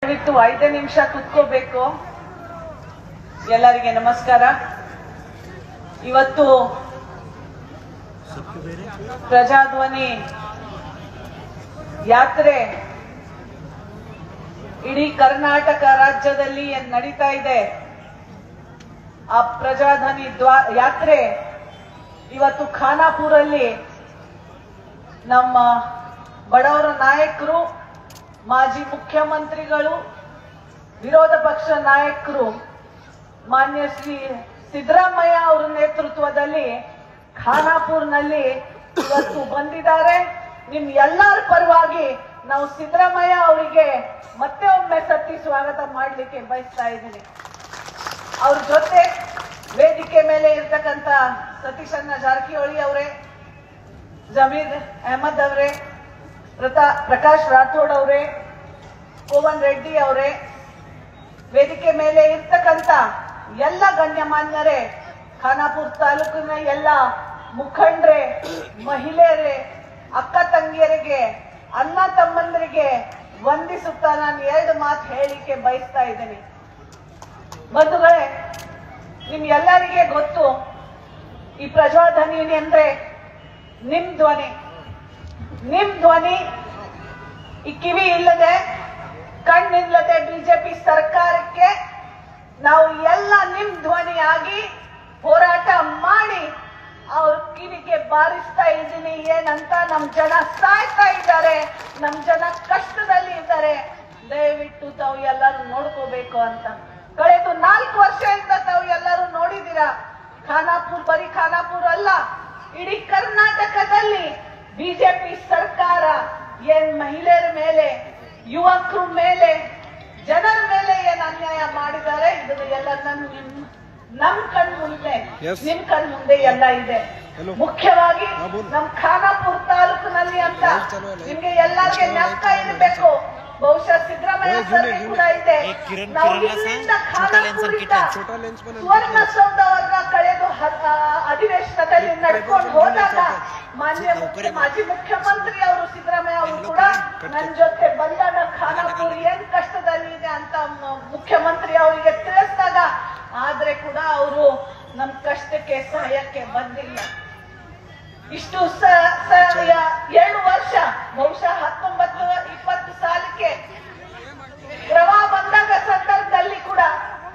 ದಯವಿಟ್ಟು ಐದೇ ನಿಮಿಷ ಕುತ್ಕೋಬೇಕು ಎಲ್ಲರಿಗೆ ನಮಸ್ಕಾರ ಇವತ್ತು ಪ್ರಜಾಧ್ವನಿ ಯಾತ್ರೆ ಇಡೀ ಕರ್ನಾಟಕ ರಾಜ್ಯದಲ್ಲಿ ಏನ್ ನಡೀತಾ ಇದೆ ಆ ಪ್ರಜಾಧ್ವನಿ ದ್ವಾ ಯಾತ್ರೆ ಇವತ್ತು ಖಾನಾಪುರಲ್ಲಿ ನಮ್ಮ ಬಡವರ ನಾಯಕರು ಮಾಜಿ ಮುಖ್ಯಮಂತ್ರಿಗಳು ವಿರೋಧ ಪಕ್ಷ ನಾಯಕರು ಮಾನ್ಯ ಶ್ರೀ ಸಿದ್ದರಾಮಯ್ಯ ಅವರ ನೇತೃತ್ವದಲ್ಲಿ ಖಾನಾಪುರ್ನಲ್ಲಿ ಇವತ್ತು ಬಂದಿದ್ದಾರೆ ನಿಮ್ ಎಲ್ಲರ ಪರವಾಗಿ ನಾವು ಸಿದ್ದರಾಮಯ್ಯ ಅವರಿಗೆ ಮತ್ತೆ ಒಮ್ಮೆ ಸತ್ತಿ ಸ್ವಾಗತ ಮಾಡಲಿಕ್ಕೆ ಬಯಸ್ತಾ ಇದ್ದೀನಿ ಅವ್ರ ಜೊತೆ ವೇದಿಕೆ ಮೇಲೆ ಇರ್ತಕ್ಕಂತ ಸತೀಶಣ್ಣ ಜಾರಕಿಹೊಳಿ ಅವರೇ ಜಮೀರ್ ಅಹಮದ್ ಅವರೇ ಪ್ರತಾ ಪ್ರಕಾಶ್ ರಾಥೋಡ್ ಅವರೇ ಕೋವನ್ ರೆಡ್ಡಿ ಅವರೇ ವೇದಿಕೆ ಮೇಲೆ ಇರ್ತಕ್ಕಂತ ಎಲ್ಲ ಗಣ್ಯಮಾನ್ಯರೇ ಖಾನಾಪುರ ತಾಲೂಕಿನ ಎಲ್ಲ ಮುಖಂಡ್ರೆ ಮಹಿಳೆಯರೇ ಅಕ್ಕ ತಂಗಿಯರಿಗೆ ಅಣ್ಣ ತಮ್ಮಂದರಿಗೆ ವಂದಿಸುತ್ತಾ ನಾನು ಎರಡು ಮಾತು ಹೇಳಿಕೆ ಬಯಸ್ತಾ ಇದ್ದೀನಿ ಬಂಧುಗಳೇ ನಿಮ್ ಎಲ್ಲರಿಗೆ ಗೊತ್ತು ಈ ಪ್ರಜಾಧ್ವನಿ ಅಂದ್ರೆ ನಿಮ್ ಧ್ವನಿ ನಿಮ್ ಧ್ವನಿ ಈ ಕಿವಿ ಇಲ್ಲದೆ ಕಣ್ಣಿಲ್ಲದೆ ಬಿಜೆಪಿ ಸರ್ಕಾರಕ್ಕೆ ನಾವು ಎಲ್ಲ ನಿಮ್ ಧ್ವನಿಯಾಗಿ ಹೋರಾಟ ಮಾಡಿ ಅವ್ರ ಕಿವಿಗೆ ಬಾರಿಸ್ತಾ ಇದ್ದೀನಿ ಏನಂತ ನಮ್ ಜನ ಸಾಯ್ತಾ ಇದ್ದಾರೆ ನಮ್ ಜನ ಕಷ್ಟದಲ್ಲಿ ಇದ್ದಾರೆ ದಯವಿಟ್ಟು ತಾವು ಎಲ್ಲರೂ ನೋಡ್ಕೋಬೇಕು ಅಂತ ಕಳೆದು ನಾಲ್ಕು ವರ್ಷದಿಂದ ತಾವು ಎಲ್ಲರೂ ನೋಡಿದ್ದೀರಾ ಖಾನಾಪುರ್ ಬರೀ ಖಾನಾಪುರ್ ಅಲ್ಲ ಇಡೀ ಕರ್ನಾಟಕದಲ್ಲಿ ಬಿಜೆಪಿ ಸರ್ಕಾರ ಏನ್ ಮಹಿಳೆಯರ ಮೇಲೆ ಯುವಕರ ಮೇಲೆ ಜನರ ಮೇಲೆ ಏನ್ ಅನ್ಯಾಯ ಮಾಡಿದ್ದಾರೆ ಇದು ಎಲ್ಲ ನಮ್ ನಿಮ್ ನಮ್ ಕಣ್ ಮುಂದೆ Yes. ನಿಮ್ ಕಣ್ ಮುಂದೆ ಎಲ್ಲ ಇದೆ Hello. ಮುಖ್ಯವಾಗಿ ಹಾ, ಬೋಲು. ನಮ್ ಖಾನಾಪುರ ತಾಲೂಕಿನಲ್ಲಿ ಅಂತ Live ಚಲೋ ಅಲ್ಲ? ನಿಮ್ಗೆ ಎಲ್ಲರಿಗೆ ಚಲೋ ಜ್ಞಾಪಕ ಆಯ್ತು. ಇರಬೇಕು ಬಹುಶಃ ಸಿದ್ದರಾಮಯ್ಯ ಓ, ಸರ್ಗೆ ಜೂನಿಯರ್, ಕೂಡ ಇದೆ ಏ, ಕಿರಣ್ ನಾವು ಕಿರಣ್ ಲಾಸ, ಇಲ್ಲಿಂದ ಛೋಟಾ ಲೆನ್ಸ್ ಖಾನಾಪುರದಿಂದ ಕಿಟನ್. छोटा लेंस पण ಸುವರ್ಣಸೌಧವನ್ನ ಕಳೆದು ಹ- ಆ, ಅಧಿವೇಶನದಲ್ಲಿ ನಡ್ಕೊಂಡು ಹೋದಾಗ ಮಾನ್ಯ ಮುಖ್ಯ- ಮಾಜಿ ಮುಖ್ಯಮಂತ್ರಿ ಅವರು ಸಿದ್ದರಾಮಯ್ಯ ಅವರು ಕೂಡ ನನ್ನ ಜೊತೆ ಬಂದಾಗ ಖಾನಾಪುರ್ ಏನ್ ಕಷ್ಟದಲ್ಲಿ ಇದೆ ಅಂತ ಮ- ಮುಖ್ಯಮಂತ್ರಿ ಅವರಿಗೆ ತಿಳಿಸಿದಾಗ ಆದ್ರೆ ಕೂಡ ಅವರು ನಮ್ ಕಷ್ಟಕ್ಕೆ ಸಹಾಯಕ್ಕೆ ಬಂದಿಲ್ಲ ಇಷ್ಟು ಸ- ಸ- ಯ- ಏಳು ವರ್ಷ ಬಹುಶಃ ಹತ್ತೊಂಬತ್ತು ಇಪ್ಪತ್ತು ಸಾಲಕ್ಕೆ ಪ್ರವಾಹ ಬಂದಾಗ ಸಂದರ್ಭದಲ್ಲಿ ಕೂಡ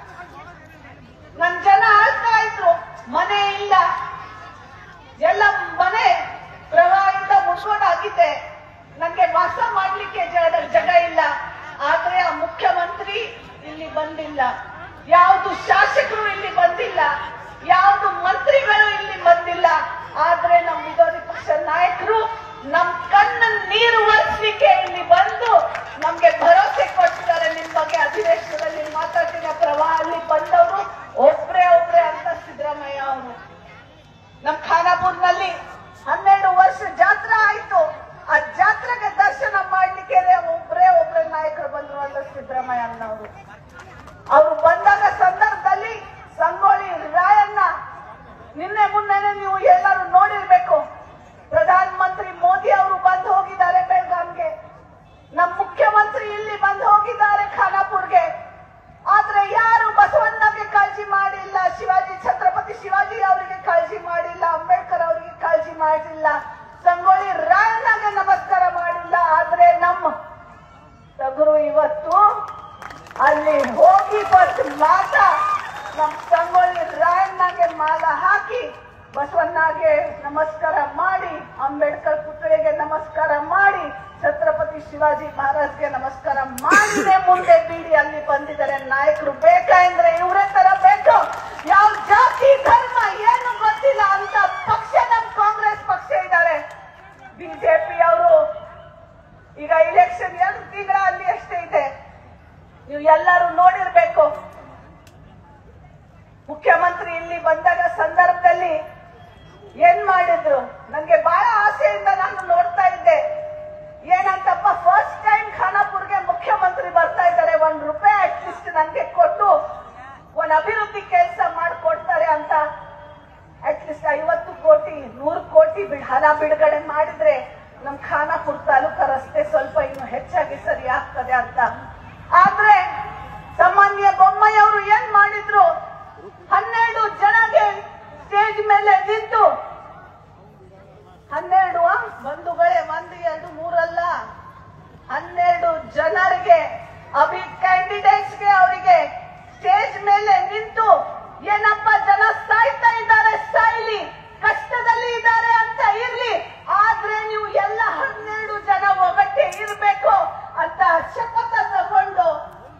ನನ್ ಜನ ಆಳ್ತಾ ಇದ್ರು ಮನೆ ಇಲ್ಲ ಎಲ್ಲ ಮನೆ ಪ್ರವಾಹದಿಂದ ಮುಚ್ಕೊಂಡಾಗಿದೆ ನಂಗೆ ವಾಸ ಮಾಡ್ಲಿಕ್ಕೆ ಜಗ ಜಗ ಇಲ್ಲ ಆದ್ರೆ ಆ ಮುಖ್ಯಮಂತ್ರಿ ಇಲ್ಲಿ ಬಂದಿಲ್ಲ ಯಾವುದು ಶಾಸಕರು ಇಲ್ಲಿ ಬಂದಿಲ್ಲ ಯಾವುದು ಮಂತ್ರಿಗಳು ಇಲ್ಲಿ ಬಂದಿಲ್ಲ ಆದ್ರೆ ನಮ್ಮ ವಿರೋಧಿ ಪಕ್ಷ ನಾಯಕರು ನಮ್ ಕಣ್ಣ ನೀರು ಒರೆಸ್ಲಿಕ್ಕೆ ಇಲ್ಲಿ ಬಂದು ನಮ್ಗೆ ಭರವಸೆ ಕೊಟ್ಟಿದ್ದಾರೆ ನಿಮ್ ಬಗ್ಗೆ ಅಧಿವೇಶನದಲ್ಲಿ ಮಾತಾಡ್ತಿನ ಪ್ರವಾಹ ಅಲ್ಲಿ ಬಂದವರು ಒಬ್ರೇ ಒಬ್ರೇ ಅಂತ ಸಿದ್ದರಾಮಯ್ಯ ಅವರು ನಮ್ ಖಾನಾಪುರ್ನಲ್ಲಿ ಹನ್ನೆರಡು ವರ್ಷ ಜಾತ್ರಾ ಆಯ್ತು ಆ ಜಾತ್ರೆಗೆ ದರ್ಶನ ಮಾಡ್ಲಿಕ್ಕೆ ಒಬ್ರೇ ಒಬ್ರೇ ನಾಯಕರು ಬಂದ್ರು ಅಂತ ಸಿದ್ದರಾಮಯ್ಯ ಅನ್ನೋರು ಅವರು ಬಂದಾಗ ಸಂದರ್ಭದಲ್ಲಿ ಸಂಗೊಳ್ಳಿ ರಾಯಣ್ಣ ನಿನ್ನೆ ಮೊನ್ನೆನೆ ನೀವು ಎಲ್ಲರೂ ನೋಡಿರ್ಬೇಕು ಪ್ರಧಾನ ಮಂತ್ರಿ ಮೋದಿ ಅವರು ಬಂದು ಹೋಗಿದ್ದಾರೆ ಬೆಳಗಾಂಗೆ ನಮ್ಮ ಮುಖ್ಯಮಂತ್ರಿ ಇಲ್ಲಿ ಬಂದು ಹೋಗಿದ್ದಾರೆ ಖಾನಾಪುರ್ಗೆ ಆದ್ರೆ ಯಾರು ಬಸವಣ್ಣಗೆ ಕಾಳಜಿ ಮಾಡಿಲ್ಲ ಶಿವಾಜಿ ಛತ್ರಪತಿ ಶಿವಾಜಿ ಅವರಿಗೆ ಕಾಳಜಿ ಮಾಡಿಲ್ಲ ಅಂಬೇಡ್ಕರ್ ಅವರಿಗೆ ಕಾಳಜಿ ಮಾಡಿಲ್ಲ ಸಂಗೊಳ್ಳಿ ರಾಯಣ್ಣಗೆ ನಮಸ್ಕಾರ ಮಾಡಿಲ್ಲ ಆದ್ರೆ ನಮ್ಮ ತಗುರು ಇವತ್ತು ಅಲ್ಲಿ ಹೋಗಿ ಬಸ್ ಮಾತ ನಮ್ ಸಂಗೊಳ್ಳಿ ರಾಯಣ್ಣಗೆ ಮಾಲ ಹಾಕಿ ಬಸವಣ್ಣಗೆ ನಮಸ್ಕಾರ ಮಾಡಿ ಅಂಬೇಡ್ಕರ್ ಪುತ್ಳಿಗೆ ನಮಸ್ಕಾರ ಮಾಡಿ ಛತ್ರಪತಿ ಶಿವಾಜಿ ಮಹಾರಾಜ್ಗೆ ನಮಸ್ಕಾರ ಮಾಡಿನೇ ಮುಂದೆ ಬೀಡಿ ಅಲ್ಲಿ ಬಂದಿದ್ದಾರೆ ನಾಯಕರು ಬೇಕಾ ಅಂದ್ರೆ ಇವರೇ ತರ ಬೇಕು ಯಾವ ಜಾತಿ ಧರ್ಮ ಏನು ಗೊತ್ತಿಲ್ಲ ಅಂತ ಪಕ್ಷ ನಮ್ ಕಾಂಗ್ರೆಸ್ ಪಕ್ಷ ಇದ್ದಾರೆ ಬಿಜೆಪಿ ಅವರು ಈಗ ಇಲೆಕ್ಷನ್ ಎರಡು ತಿಂಗಳ ಅಲ್ಲಿ ಅಷ್ಟೇ ಇದೆ ನೀವು ಎಲ್ಲರೂ ನೋಡಿರ್ಬೇಕು ಮುಖ್ಯಮಂತ್ರಿ ಇಲ್ಲಿ ಬಂದಾಗ ಸಂದರ್ಭದಲ್ಲಿ ಏನ್ ಮಾಡಿದ್ರು ನನ್ಗೆ ಬಹಳ ಆಸೆಯಿಂದ ನಾನು ನೋಡ್ತಾ ಇದ್ದೆ ಏನಂತಪ್ಪ ಫಸ್ಟ್ ಟೈಮ್ ಖಾನಾಪುರ್ಗೆ ಮುಖ್ಯಮಂತ್ರಿ ಬರ್ತಾ ಇದ್ದಾರೆ ಒಂದ್ ರೂಪಾಯಿ ಅಟ್ಲೀಸ್ಟ್ ನನ್ಗೆ ಕೊಟ್ಟು ಒಂದ್ ಅಭಿವೃದ್ಧಿ ಕೆಲಸ ಮಾಡ್ಕೊಡ್ತಾರೆ ಅಂತ ಅಟ್ಲೀಸ್ಟ್ ಐವತ್ತು ಕೋಟಿ ನೂರು ಕೋಟಿ ಬಿಡ್ ಹಣ ಬಿಡುಗಡೆ ಮಾಡಿದ್ರೆ ನಮ್ ಖಾನಾಪುರ ತಾಲೂಕ ರಸ್ತೆ ಸ್ವಲ್ಪ ಇನ್ನು ಹೆಚ್ಚಾಗಿ ಸರಿ ಆಗ್ತದೆ ಅಂತ ಆದ್ರೆ ಬೊಮ್ಮಾಯಿ ಅವರು ಏನ್ ಮಾಡಿದ್ರು ಹನ್ನೆರಡು ಜನಗೆ ಸ್ಟೇಜ್ ಮೇಲೆ ನಿಂತು ಹನ್ನೆರಡು ಆ? ಬಂಧುಗಳೇ ಒಂದು ಎರಡು ಮೂರಲ್ಲ ಹನ್ನೆರಡು ಜನರಿಗೆ ಅಭಿ ಕ್ಯಾಂಡಿಡೇಟ್ಸ್ಗೆ ಅವರಿಗೆ ಸ್ಟೇಜ್ ಮೇಲೆ ನಿಂತು ಏನಪ್ಪ ಜನ ಸಾಯ್ತಾ ಇದ್ದಾರೆ ಸಾಯ್ಲಿ ಕಷ್ಟದಲ್ಲಿ ಇದ್ದಾರೆ ಅಂತ ಇರ್ಲಿ ಆದ್ರೆ ನೀವು ಎಲ್ಲ ಹನ್ನೆರಡು ಜನ ಒಗಟ್ಟೆ ಇರ್ಬೇಕು ಅಂತ ಶಪಥ ತಗೊಂಡು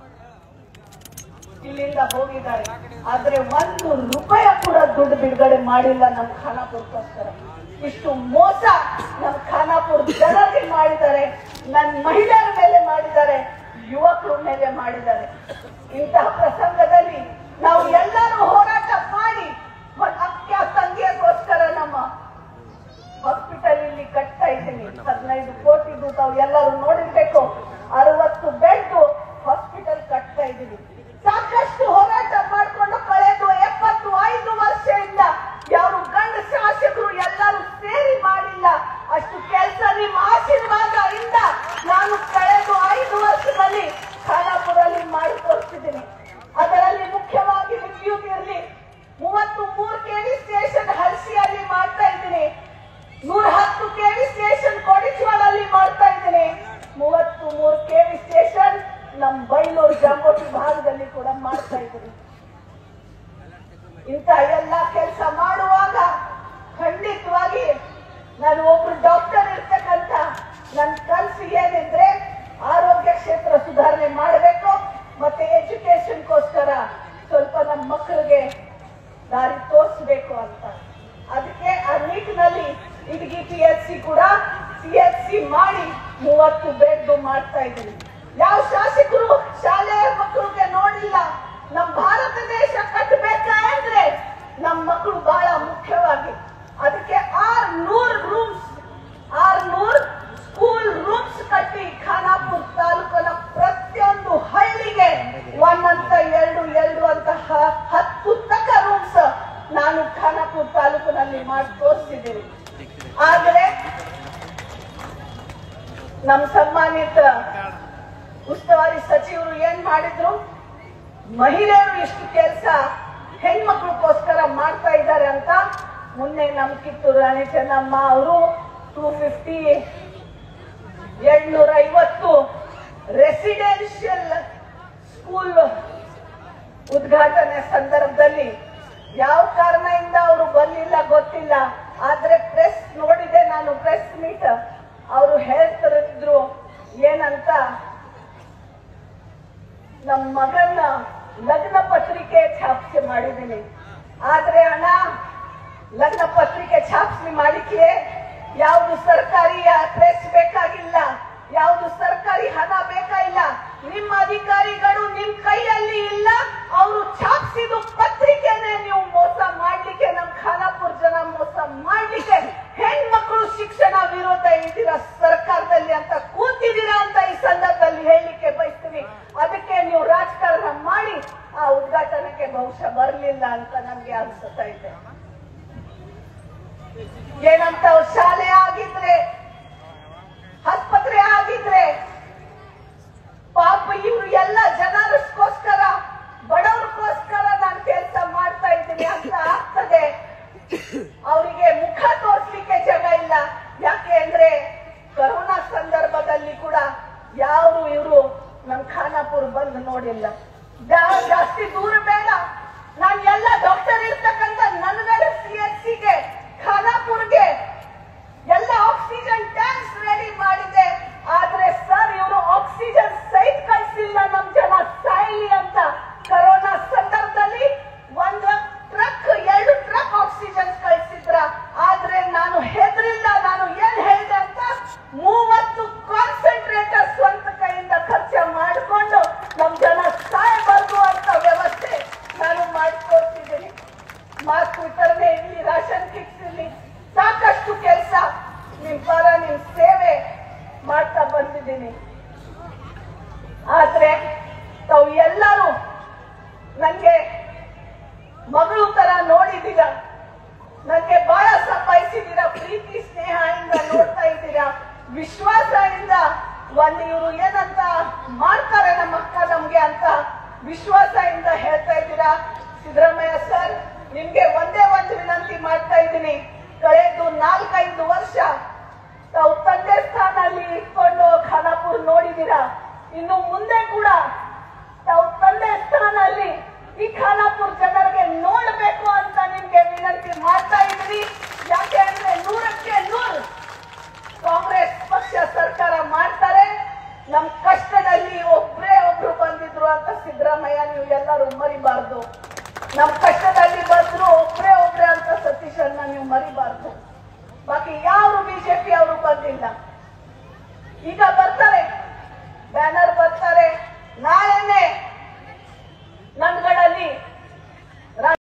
ಇಲ್ಲಿಂದ ಹೋಗಿದ್ದಾರೆ ಆದ್ರೆ ಒಂದು ರೂಪಾಯಿ ಕೂಡ ದುಡ್ಡು ಬಿಡುಗಡೆ ಮಾಡಿಲ್ಲ ನಮ್ಮ ಖಾನಾಪುರಕ್ಕೋಸ್ಕರ ಇಷ್ಟು ಮೋಸ ನಮ್ಮ ಖಾನಾಪುರ ಜನರಿಗೆ ಮಾಡಿದ್ದಾರೆ ನನ್ನ ಮಹಿಳೆಯರ ಮೇಲೆ ಮಾಡಿದ್ದಾರೆ ಯುವಕರ ಮೇಲೆ ಮಾಡಿದ್ದಾರೆ ಇಂತಹ ಪ್ರಸಂಗದಲ್ಲಿ ನಾವು ಎಲ್ಲರೂ ಹೋರಾಟ ಮಾಡಿ ಒಂದ್ ಅಕ್ಕ ತಂಗಿಯಗೋಸ್ಕರ ನಮ್ಮ ಹಾಸ್ಪಿಟಲ್ ಇಲ್ಲಿ ಕಟ್ತಾ ಇದ್ದೀನಿ ಹದಿನೈದು ಕೋಟಿದು ತಾವು ಎಲ್ಲರೂ ನೋಡಿರ್ಬೇಕು ಅರವತ್ತು ಬೆಡ್ ಹಾಸ್ಪಿಟಲ್ ಕಟ್ತಾ ಇದ್ದೀನಿ ಸಾಕಷ್ಟು ಹೋರಾಟ ಮಾಡಿಕೊಂಡು ಕಳೆದು ಎಪ್ಪತ್ತು ಐದು ವರ್ಷದಿಂದ ಯಾವ ಗಂಡ ಶಾಸಕರು ಎಲ್ಲರೂ ಸೇರಿ ಮಾಡಿಲ್ಲ ಅಷ್ಟು ಕೆಲಸ ನಿಮ್ಮ ಆಶೀರ್ವಾದ ಇಂದ ನಾನು ಕಳೆದು ಐದು ವರ್ಷದಲ್ಲಿ ಖಾನಾಪುರಲ್ಲಿ ಮಾಡಿ ತೋರಿಸಿದ್ದೀನಿ ಅದರಲ್ಲಿ ಮುಖ್ಯವಾಗಿ ವಿದ್ಯುತ್ ಇರಲಿ ಮೂವತ್ತು ಮೂರು ಕೆವಿ ಸ್ಟೇಷನ್ ಹಲಸಿಯಲ್ಲಿ ಮಾಡ್ತಾ ಇದ್ದೀನಿ ನೂರ ಹತ್ತು ಕೆವಿ ಸ್ಟೇಷನ್ ಕೊಡಿಸ್ವಾಳಲ್ಲಿ ಮಾಡ್ತಾ ಇದ್ದೀನಿ ಮೂವತ್ತು ಮೂರು ಕೆವಿ ಸ್ಟೇಷನ್ ನಮ್ ಬೈಲೂರು ಜಂಬೋಟಿ ಭಾಗದಲ್ಲಿ ಕೂಡ ಮಾಡ್ತಾ ಇದ್ದೀನಿ ಇಂಥ ಎಲ್ಲ ಕೆಲಸ ಮಾಡುವಾಗ ಖಂಡಿತವಾಗಿ ನಾನು ಒಬ್ರು ಡಾಕ್ಟರ್ ಇರ್ತಕ್ಕಂಥ ನನ್ನ ಕನಸು ಏನಿದ್ರೆ ಆರೋಗ್ಯ ಕ್ಷೇತ್ರ ಸುಧಾರಣೆ ಮಾಡಬೇಕು ಮತ್ತೆ ಎಜುಕೇಶನ್ಗೋಸ್ಕರ ಸ್ವಲ್ಪ ನಮ್ಮ ಮಕ್ಕಳಿಗೆ ದಾರಿ ತೋರಿಸ್ಬೇಕು ಅಂತ ಅದಕ್ಕೆ ಆ ನಿಟ್ಟಿನಲ್ಲಿ ಇಡಗಿ ಪಿ ಎಚ್ ಸಿ ಕೂಡ ಸಿ ಎಚ್ ಸಿ ಮಾಡಿ ಮೂವತ್ತು ಬೆಡ್ ಮಾಡ್ತಾ ಇದ್ದೀನಿ ಯಾವ ಶಾಸಕರು ಶಾಲೆಯ ಮಕ್ಕಳಿಗೆ ನೋಡಿಲ್ಲ ನಮ್ಮ ಭಾರತ ದೇಶ ಕಟ್ಟಬೇಕಾದ್ರೆ ನಮ್ಮ ಮಕ್ಕಳು ಬಹಳ ಮುಖ್ಯವಾಗಿ ಅದಕ್ಕೆ ಆರ್ ನೂರ್ ರೂಮ್ಸ್ ಆರ್ ನೂರ್ ಸ್ಕೂಲ್ ರೂಮ್ಸ್ ಕಟ್ಟಿ ಖಾನಾಪುರ ತಾಲೂಕಿನ ಪ್ರತಿಯೊಂದು ಹಳ್ಳಿಗೆ ಒಂದಂತ ಎರಡು ಎರಡು ಅಂತ ಹ- ಹತ್ತು ತಕ್ಕ ರೂಮ್ಸ್ ನಾನು ಖಾನಾಪುರ ತಾಲೂಕಿನಲ್ಲಿ ಮಾಡಿ ತೋರಿಸಿದ್ದೀನಿ ಆದ್ರೆ ನಮ್ಮ ಸನ್ಮಾನಿತ ಉಸ್ತುವಾರಿ ಸಚಿವರು ಏನ್ ಮಾಡಿದ್ರು ಮಹಿಳೆಯರು ಇಷ್ಟು ಕೆಲಸ ಹೆಣ್ಮಕ್ಳಿಗೋಸ್ಕರ ಮಾಡ್ತಾ ಇದ್ದಾರೆ ಅಂತ ಮೊನ್ನೆ ನಮ್ ಕಿತ್ತೂರು ರಾಣಿ ಚೆನ್ನಮ್ಮ ಅವರು ಟೂ ಫಿಫ್ಟಿ ಏಳ್ನೂರ ಐವತ್ತು ರೆಸಿಡೆನ್ಷಿಯಲ್ ಸ್ಕೂಲ್ ಉದ್ಘಾಟನೆ ಸಂದರ್ಭದಲ್ಲಿ ಯಾವ ಕಾರಣದಿಂದ ಅವರು ಬರ್ಲಿಲ್ಲ ಗೊತ್ತಿಲ್ಲ ಆದ್ರೆ ಪ್ರೆಸ್ ನೋಡಿದೆ ನಾನು ಪ್ರೆಸ್ ಮೀಟ್ ಅವರು ಹೇಳ್ತಿದ್ರು ಏನಂತ ನಮ್ಮ ಮಗನ ಲಗ್ನ ಪತ್ರಿಕೆ ಛಾಪಿಸಿ ಮಾಡಿದ್ದೀನಿ ಆದ್ರೆ ಅಣ್ಣ ಲಗ್ನ ಪತ್ರಿಕೆ ಛಾಪಿಸಿ ಮಾಡಿಕೆ ಯಾವುದು ಸರ್ಕಾರಿ ಪ್ರೆಸ್ ಬೇಕಾಗಿಲ್ಲ ಯಾವುದು ಸರ್ಕಾರಿ ಹಣ ಬೇಕಾಗಿಲ್ಲ ನಿಮ್ಮ ಅಧಿಕಾರಿಗಳು ನಿಮ್ ಕೈಯಲ್ಲಿ ಇಲ್ಲ ಅವರು ಛಾಪಿಸಿದ ಪತ್ರಿಕೆನೆ ನೀವು ಮೋಸ ಮಾಡ್ಲಿಕ್ಕೆ ನಮ್ ಖಾನಾಪುರ ಜನ ಮೋಸ ಮಾಡ್ಲಿಕ್ಕೆ ಹೆಣ್ಮಕ್ಳು ಶಿಕ್ಷಣ ವಿರೋಧ ಇದ್ದೀರಾ ಸರ್ಕಾರದಲ್ಲಿ ಅಂತ ಕೂತಿದ್ದೀರಾ ಅಂತ ಈ ಸಂದರ್ಭದಲ್ಲಿ ಹೇಳಲಿಕ್ಕೆ ಬಯಸ್ತೀನಿ ಅದಕ್ಕೆ ನೀವು ರಾಜಕಾರಣ ಮಾಡಿ ಆ ಉದ್ಘಾಟನೆಗೆ ಬಹುಶಃ ಬರಲಿಲ್ಲ ಅಂತ ನಮ್ಗೆ ಅನ್ಸುತ್ತಾ ಇದೆ ಏನಂತ ಅವ್ರ ಶಾಲೆ ಆಗಿದ್ರೆ ಆಸ್ಪತ್ರೆ ಆಗಿದ್ರೆ ಪಾಪ ಇವ್ರು ಎಲ್ಲ ಜನರಿಗೋಸ್ಕರ ಬಡವ್ರಿಗೋಸ್ಕರ ನಾನು ಕೆಲಸ ಮಾಡ್ತಾ ಇದ್ದೀನಿ ಅಂತ ಆಗ್ತದೆ ಅವರಿಗೆ ಮುಖ ತೋರಿಸ್ಲಿಕ್ಕೆ ಜಾಗ ಇಲ್ಲ ಯಾಕೆ ಅಂದ್ರೆ ಕರೋನಾ ಸಂದರ್ಭದಲ್ಲಿ ಕೂಡ ಯಾರು ಇವರು ನಮ್ ಖಾನಾಪುರ ಬಂದು ನೋಡಿಲ್ಲ ಜಾ- ಜಾಸ್ತಿ ದೂರ ಬೇಡ ನಾನು ಎಲ್ಲ ಡಾಕ್ಟರ್ ಇರ್ತಕ್ಕಂಥ ನನ್ಗಡ ಸಿ ಎಚ್ ಸಿಗೆ ಖಾನಾಪುರ್ಗೆ ಎಲ್ಲ ಆಕ್ಸಿಜನ್ ಟ್ಯಾಂಕ್ಸ್ ರೆಡಿ ಮಾಡಿದೆ ಆದ್ರೆ ಸರ್ ಇವರು ಆಕ್ಸಿಜನ್ ಸೈಟ್ ಕಳ್ಸಿಲ್ಲ ನಮ್ ಜನ ಸಾಯ್ಲಿ ಅಂತ ಕರೋನಾ ಸಂದರ್ಭದಲ್ಲಿ ಒಂದು ಟ್ರಕ್ ಎರಡು ಟ್ರಕ್ ಆಕ್ಸಿಜನ್ ಕಳ್ಸಿದ್ರ ಆದ್ರೆ ನಾನು ಹೆದರಿಲ್ಲ ನಾನು ಏನ್ ಹೇಳಿದೆ ಅಂತ ಮೂವತ್ತು ಕಾನ್ಸಂಟ್ರೇಟರ್ ಸ್ವಂತ ಕೈಯಿಂದ ಖರ್ಚ ಮಾಡಿಕೊಂಡು ನಮ್ ಜನ ಸಾಯಬಾರ್ದು ಅಂತ ವ್ಯವಸ್ಥೆ ನಾನು ಮಾಡಿಕೊಡ್ತಿದ್ದೀನಿ ಮಾಸ್ಕ್ ವಿತರಣೆ ಇರಲಿ ರಾಷನ್ ವಿಶ್ವಾಸದಿಂದ ಹೇಳ್ತಾ ಇದ್ದೀರಾ ಸಿದ್ದರಾಮಯ್ಯ ಸರ್ ನಿಮ್ಗೆ ಒಂದೇ ಒಂದು ವಿನಂತಿ ಮಾಡ್ತಾ ಇದ್ದೀನಿ ಕಳೆದು ನಾಲ್ಕೈದು ವರ್ಷ ತಾವು ತಂದೆ ಸ್ಥಾನಲ್ಲಿ ಇಟ್ಕೊಂಡು ಖಾನಾಪುರ್ ನೋಡಿದ್ದೀರಾ ಇನ್ನು ಮುಂದೆ ಕೂಡ ತಾವು ತಂದೆ ಸ್ಥಾನಲ್ಲಿ ಈ ಖಾನಾಪುರ್ ಜನರಿಗೆ ನೋಡ್ಬೇಕು ಅಂತ ನಿಮ್ಗೆ ವಿನಂತಿ ಮಾಡ್ತಾ ಇದ್ದೀನಿ ಯಾಕೆ ಅಂದ್ರೆ ನೂರಕ್ಕೆ ನೂರು ಕಾಂಗ್ರೆಸ್ ಪಕ್ಷ ಸರ್ಕಾರ ಮಾಡ್ತಾರೆ ನಮ್ ಕಷ್ಟದಲ್ಲಿ ಒಬ್ರೇ ಒಬ್ರು ಬಂದಿದ್ರು ಅಂತ ಸಿದ್ದರಾಮಯ್ಯ ನೀವು ಎಲ್ಲರೂ ಮರಿಬಾರ್ದು ನಮ್ ಕಷ್ಟದಲ್ಲಿ ಬಂದ್ರು ಒಬ್ರೇ ಒಬ್ರೇ ಅಂತ ಸತೀಶ್ ಅನ್ನ ನೀವು ಮರಿಬಾರ್ದು ಬಾಕಿ ಯಾರು ಬಿಜೆಪಿ ಅವರು ಬಂದಿಲ್ಲ ಈಗ ಬರ್ತಾರೆ ಬ್ಯಾನರ್ ಬರ್ತಾರೆ ನಾಳೆನೆ ನನ್ಗಳಲ್ಲಿ